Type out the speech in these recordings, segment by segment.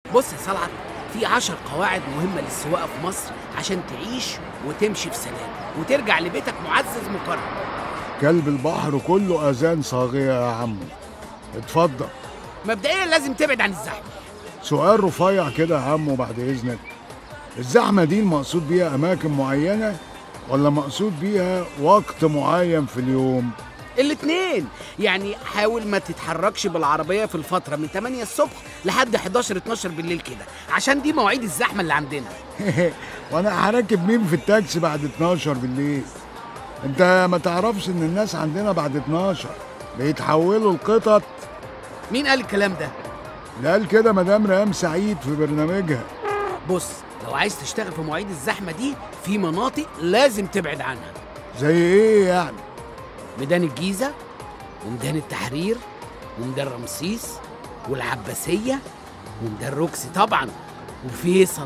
بص يا صلعت في عشر قواعد مهمة للسواقة في مصر عشان تعيش وتمشي في سلام وترجع لبيتك معزز مكرم كلب البحر كله اذان صاغيه يا عمو اتفضل مبدئيا لازم تبعد عن الزحمة سؤال رفيع كده يا عمو بعد اذنك الزحمه دي المقصود بيها اماكن معينه ولا مقصود بيها وقت معين في اليوم الاتنين يعني حاول ما تتحركش بالعربية في الفترة من 8 الصبح لحد 11 12 بالليل كده عشان دي مواعيد الزحمة اللي عندنا وانا هركب مين في التاكسي بعد 12 بالليل انت ما تعرفش ان الناس عندنا بعد 12 بيتحولوا القطط مين قال الكلام ده؟ اللي قال كده مدام ريهام سعيد في برنامجها بص لو عايز تشتغل في مواعيد الزحمة دي في مناطق لازم تبعد عنها زي ايه يعني ميدان الجيزة وميدان التحرير وميدان رمسيس والعباسية وميدان روكسي طبعا وفيصل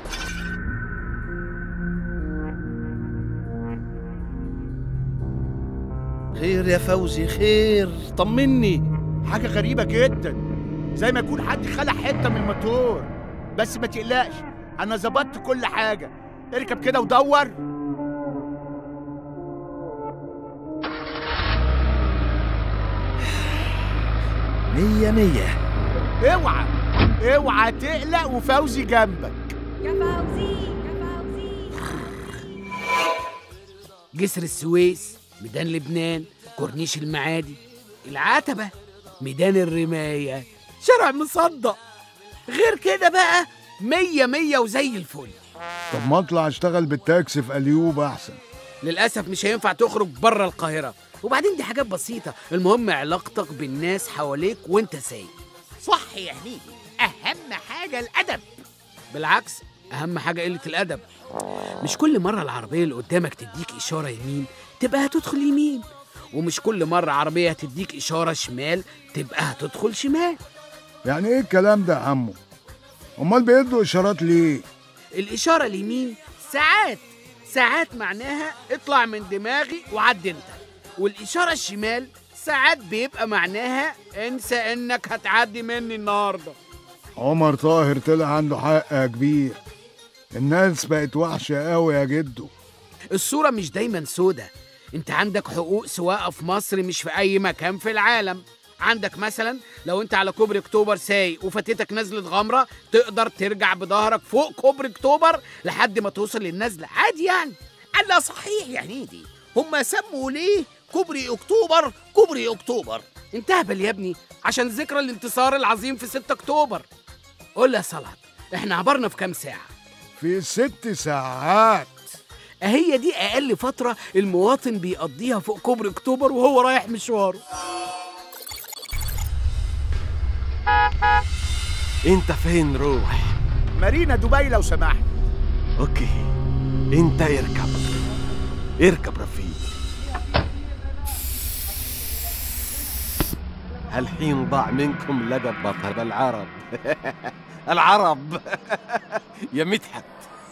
خير يا فوزي خير طمني حاجة غريبة جدا زي ما يكون حد خلع حتة من الموتور بس ما تقلقش أنا ظبطت كل حاجة اركب كده ودور مية مية اوعى اوعى تقلق وفوزي جنبك يا فوزي يا فوزي جسر السويس ميدان لبنان كورنيش المعادي العتبة ميدان الرماية شارع مصدق غير كده بقى مية مية وزي الفل طب ما اطلع اشتغل بالتاكسي في اليوب احسن للأسف مش هينفع تخرج بره القاهرة وبعدين دي حاجات بسيطة المهم علاقتك بالناس حواليك وانت سايق صح يا هنيدي أهم حاجة الأدب بالعكس أهم حاجة قلة الأدب مش كل مرة العربية اللي قدامك تديك إشارة يمين تبقى هتدخل يمين ومش كل مرة عربية هتديك إشارة شمال تبقى هتدخل شمال يعني ايه الكلام ده يا عمو امال بيدوا اشارات ليه الإشارة اليمين ساعات ساعات معناها اطلع من دماغي وعد انت والإشارة الشمال ساعات بيبقى معناها انسى انك هتعدي مني النهارده عمر طاهر طلع عنده حق يا كبير الناس بقت وحشه قوي يا جدو الصورة مش دايما سودة انت عندك حقوق سواقة في مصر مش في اي مكان في العالم عندك مثلا لو انت على كوبري اكتوبر سايق وفاتتك نزلة غمرة تقدر ترجع بظهرك فوق كوبري اكتوبر لحد ما توصل للنزلة عادي يعني ألا صحيح يا هنيدي هما سموا ليه كوبري أكتوبر كوبري أكتوبر انت اهبل يا ابني عشان ذكرى الانتصار العظيم في 6 اكتوبر قول لي يا صلعت احنا عبرنا في كام ساعة في ست ساعات هي دي اقل فترة المواطن بيقضيها فوق كوبري اكتوبر وهو رايح مشواره انت فين روح مارينا دبي لو سمحت اوكي انت اركب اركب رفيق الحين ضاع منكم لقب بطل العرب العرب يا مدحت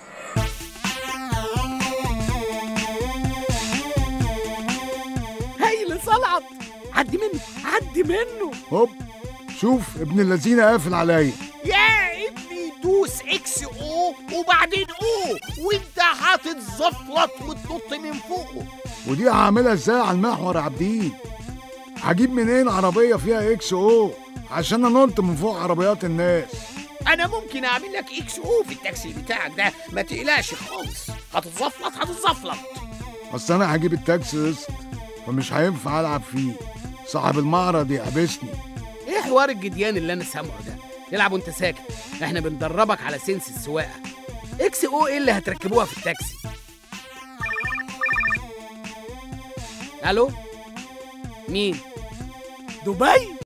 هايل صلعت عدي منه عدي منه هوب شوف ابن الذين قافل عليا يا ابني دوس اكس او وبعدين او وانت هتتزفلط وتنط من فوقه ودي هعملها ازاي على المحور يا عبدين هجيب منين عربيه فيها اكس او عشان انط من فوق عربيات الناس انا ممكن اعمل لك اكس او في التاكسي بتاعك ده ما تقلقش خالص هتتزفلط هتتزفلط اصل انا هجيب التاكسي قسط فمش هينفع العب فيه صاحب المعرض يحبسني ايه حوار الجديان اللي انا سامعه ده العب وانت ساكت احنا بندربك على سنس السواقه اكس او ايه اللي هتركبوها في التاكسي الو مين دبي